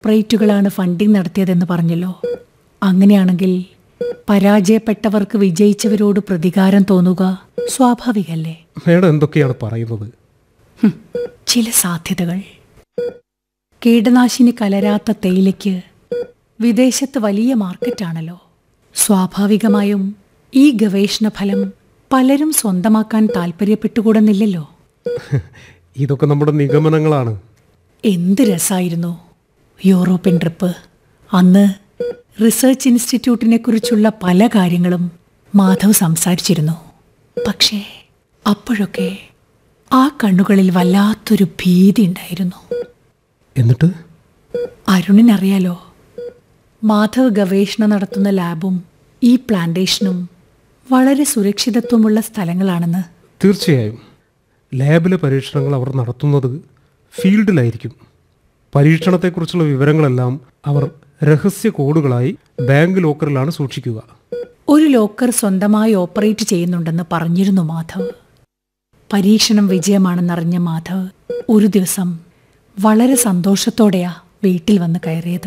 കോർപ്പറേറ്റുകളാണ് funding നടത്തിയതെന്ന് പറഞ്ഞല്ലോ അങ്ങനെയാണെങ്കിൽ പരാജയപ്പെട്ടവർക്ക് വിജയിച്ചവരോട് പ്രതികാരം തോന്നുക സ്വാഭാവികല്ലേ മേഡം എന്തൊക്കെയാണ് പറയുന്നത് ഹും, ചില സാധ്യതകൾ കീടനാശിനി കലരാത്ത തേയിലയ്ക്ക് വിദേശത്ത് വലിയ മാർക്കറ്റാണല്ലോ സ്വാഭാവികമായും ഈ ഗവേഷണ ഫലം പലരും സ്വന്തമാക്കാൻ താല്പര്യപ്പെട്ടുകൂടുന്നില്ലല്ലോ ഇതൊക്കെ നമ്മുടെ നിഗമനങ്ങളാണ് എന്ത് രസായിരുന്നു യൂറോപ്യൻ ട്രിപ്പ് അന്ന് റിസർച്ച് ഇൻസ്റ്റിറ്റ്യൂട്ടിനെ കുറിച്ചുള്ള പല കാര്യങ്ങളും മാധവ് സംസാരിച്ചിരുന്നു പക്ഷേ അപ്പോഴൊക്കെ ആ കണ്ണുകളിൽ വല്ലാത്തൊരു ഭീതി ഉണ്ടായിരുന്നു എന്നിട്ട് അരുണിനറിയാലോ മാധവ് ഗവേഷണം നടത്തുന്ന ലാബും ഈ പ്ലാന്റേഷനും വളരെ സുരക്ഷിതത്വമുള്ള സ്ഥലങ്ങളാണെന്ന് തീർച്ചയായും ലാബിലെ പരീക്ഷണങ്ങൾ അവർ നടത്തുന്നത് ഫീൽഡിലായിരിക്കും പരീക്ഷണത്തെക്കുറിച്ചുള്ള വിവരങ്ങളെല്ലാം അവർ രഹസ്യ കോഡുകളായി ബാങ്ക് ലോക്കറിലാണ് സൂക്ഷിക്കുക ഒരു ലോക്കർ സ്വന്തമായി ഓപ്പറേറ്റ് ചെയ്യുന്നുണ്ടെന്ന് പറഞ്ഞിരുന്നു മാധവ് പരീക്ഷണം വിജയമാണെന്നറിഞ്ഞ മാധവ് ഒരു ദിവസം വളരെ സന്തോഷത്തോടെയാ വീട്ടിൽ വന്ന് കയറിയത്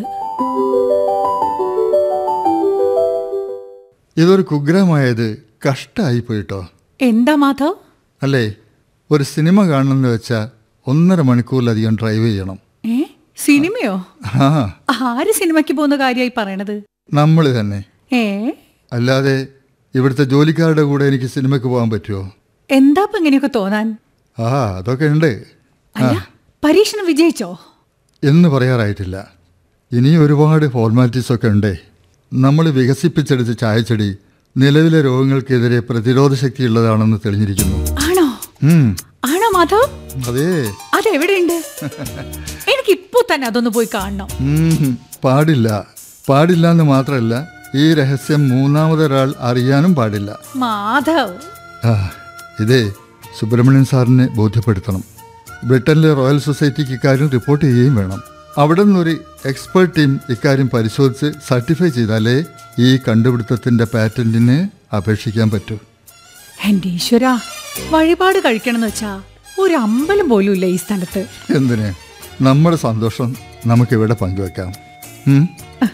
ഇതൊരു കുഗ്രഹമായത് കഷ്ടമായി പോയിട്ടോ എന്താ മാധവ് അല്ലേ ഒരു സിനിമ കാണണമെന്ന് വെച്ചാൽ ഒന്നര മണിക്കൂറിലധികം ഡ്രൈവ് ചെയ്യണം ഏ സിനിമയോ ആ ആര് സിനിമയ്ക്ക് പോകുന്ന കാര്യമായി പറയണത് നമ്മൾ തന്നെ ഏ അല്ലാതെ ഇവിടുത്തെ ജോലിക്കാരുടെ കൂടെ എനിക്ക് സിനിമയ്ക്ക് പോകാൻ പറ്റുമോ എന്താ ഇപ്പൊ ഇങ്ങനെയൊക്കെ തോന്നാൻ ആ അതൊക്കെ ഉണ്ട് അല്ല പരീക്ഷണം വിജയിച്ചോ എന്ന് പറയാറായിട്ടില്ല ഇനിയും ഒരുപാട് ഫോർമാലിറ്റീസ് ഒക്കെ ഉണ്ടേ നമ്മൾ വികസിപ്പിച്ചെടുത്ത ചായച്ചെടി നിലവിലെ രോഗങ്ങൾക്കെതിരെ പ്രതിരോധ ശക്തിയുള്ളതാണെന്ന് തെളിഞ്ഞിരിക്കുന്നു ആണോ ഉം, ആണോ മാധവ് അതേ അതെവിടെയുണ്ട് എനിക്ക് ഇപ്പോ തന്നെ അതൊന്ന് പോയി കാണണം ഉം, പാടില്ല പാടില്ല എന്ന് മാത്രമല്ല ഈ രഹസ്യം മൂന്നാമതൊരാൾ അറിയാനും പാടില്ല മാധവ് ആ ഇതേ സുബ്രഹ്മണ്യൻ സാറിനെ ബോധ്യപ്പെടുത്തണം ബ്രിട്ടനിലെ റോയൽ സൊസൈറ്റിക്ക് ഇക്കാര്യം റിപ്പോർട്ട് ചെയ്യുകയും വേണം അവിടെ നിന്നൊരു എക്സ്പേർട്ട് ടീം ഇക്കാര്യം പരിശോധിച്ച് സർട്ടിഫൈ ചെയ്താലേ ഈ കണ്ടുപിടുത്തത്തിന്റെ പാറ്റന്റിന് അപേക്ഷിക്കാൻ പറ്റൂ എന്റെ ഈശ്വര വഴിപാട് കഴിക്കണമെന്ന് വെച്ചാ ഒരു അമ്പലം പോലും ഇല്ല ഈ സ്ഥലത്ത് എന്തിന് നമ്മുടെ സന്തോഷം നമുക്കിവിടെ പങ്കുവെക്കാം ഉം?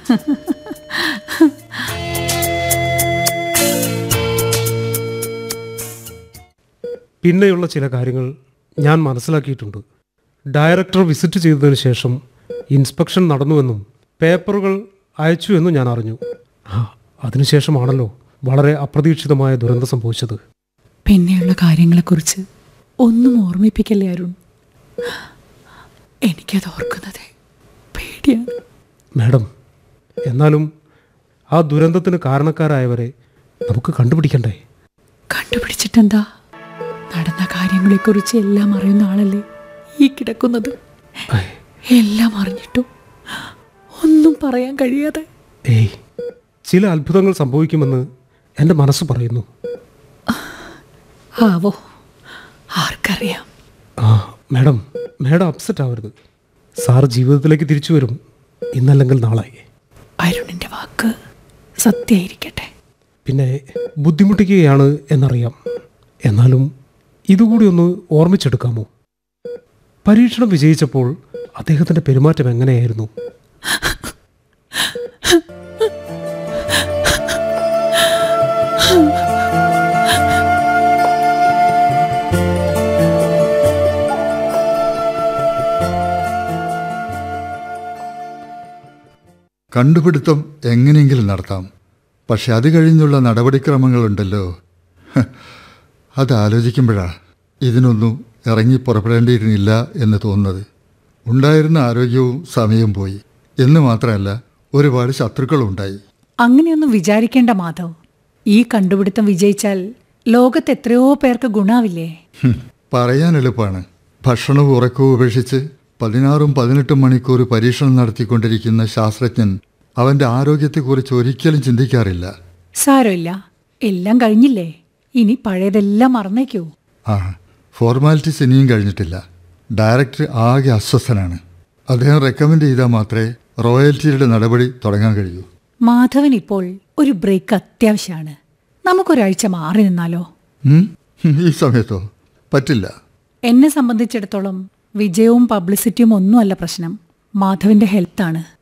പിന്നെയുള്ള ചില കാര്യങ്ങൾ ഞാൻ മനസ്സിലാക്കിയിട്ടുണ്ട് ഡയറക്ടർ വിസിറ്റ് ചെയ്തതിനു ശേഷം ഇൻസ്പെക്ഷൻ നടന്നുവെന്നും പേപ്പറുകൾ അയച്ചു എന്നും ഞാൻ അറിഞ്ഞു ആ അതിനുശേഷമാണല്ലോ വളരെ അപ്രതീക്ഷിതമായ ദുരന്തം സംഭവിച്ചത് പിന്നെയുള്ള കാര്യങ്ങളെക്കുറിച്ച് ഒന്നും ഓർമ്മിപ്പിക്കല്ലേ അരുൺ എനിക്കത് ഓർക്കുന്നത് പേടിയാണ് മാഡം എന്നാലും ആ ദുരന്തത്തിന് കാരണക്കാരായവരെ നമുക്ക് കണ്ടുപിടിക്കണ്ടേ കണ്ടുപിടിച്ചിട്ടെന്താ നടന്ന കാര്യങ്ങളെക്കുറിച്ച് എല്ലാം അറിയുന്ന ആളല്ലേ ഈ കിടക്കുന്നത് ഐ, എല്ലാം അറിഞ്ഞിട്ടും ഒന്നും പറയാൻ കഴിയാതെ ഏയ് ചില അത്ഭുതങ്ങൾ സംഭവിക്കുമെന്ന് എൻ്റെ മനസ്സ് പറയുന്നു ആവോ ആർക്കറിയാം ആ മാഡം മാഡം അപ്സെറ്റ് ആവരുത് സാർ ജീവിതത്തിലേക്ക് തിരിച്ചു വരും ഇന്നല്ലെങ്കിൽ നാളെ അരുണിന്റെ വാക്ക് സത്യായിരിക്കട്ടെ പിന്നെ ബുദ്ധിമുട്ടിക്കുകയാണ് എന്നറിയാം എന്നാലും ഇതുകൂടി ഒന്ന് ഓർമ്മിച്ചെടുക്കാമോ പരീക്ഷണം വിജയിച്ചപ്പോൾ അദ്ദേഹത്തിൻ്റെ പെരുമാറ്റം എങ്ങനെയായിരുന്നു കണ്ടുപിടുത്തം എങ്ങനെയെങ്കിലും നടത്താം പക്ഷെ അത് കഴിഞ്ഞുള്ള നടപടിക്രമങ്ങളുണ്ടല്ലോ ഹ, അത് ആലോചിക്കുമ്പോഴാ ഇതിനൊന്നും ഇറങ്ങി പുറപ്പെടേണ്ടിയിരുന്നില്ല എന്ന് തോന്നുന്നത് ഉണ്ടായിരുന്ന ആരോഗ്യവും സമയവും പോയി എന്ന് മാത്രമല്ല ഒരുപാട് ശത്രുക്കളും ഉണ്ടായി അങ്ങനെയൊന്നും വിചാരിക്കേണ്ട മാധവ് ഈ കണ്ടുപിടുത്തം വിജയിച്ചാൽ ലോകത്ത് എത്രയോ പേർക്ക് ഗുണാവില്ലേ ഹും, പറയാൻ എളുപ്പമാണ് ഭക്ഷണവും ഉറക്കവും ഉപേക്ഷിച്ച് പതിനാറും പതിനെട്ടും മണിക്കൂർ പരീക്ഷണം നടത്തിക്കൊണ്ടിരിക്കുന്ന ശാസ്ത്രജ്ഞൻ അവന്റെ ആരോഗ്യത്തെക്കുറിച്ച് ഒരിക്കലും ചിന്തിക്കാറില്ല സാരമില്ല എല്ലാം കഴിഞ്ഞില്ലേ ഇനി പഴയതെല്ലാം മറന്നേക്കൂ ആ ഫോർമാലിറ്റീസ് ഇനിയും കഴിഞ്ഞിട്ടില്ല ഡയറക്ടർ ആകെ അസ്വസ്ഥനാണ് അദ്ദേഹം റെക്കമെൻഡ് ചെയ്താൽ മാത്രമേ റോയൽറ്റിയുടെ നടപടി തുടങ്ങാൻ കഴിയൂ മാധവൻ ഇപ്പോൾ ഒരു ബ്രേക്ക് അത്യാവശ്യമാണ് നമുക്കൊരാഴ്ച മാറി നിന്നാലോ ഉം? ഈ സമയത്തോ പറ്റില്ല എന്നെ സംബന്ധിച്ചിടത്തോളം വിജയവും പബ്ലിസിറ്റിയും ഒന്നുമല്ല പ്രശ്നം മാധവിന്റെ ഹെൽത്താണ്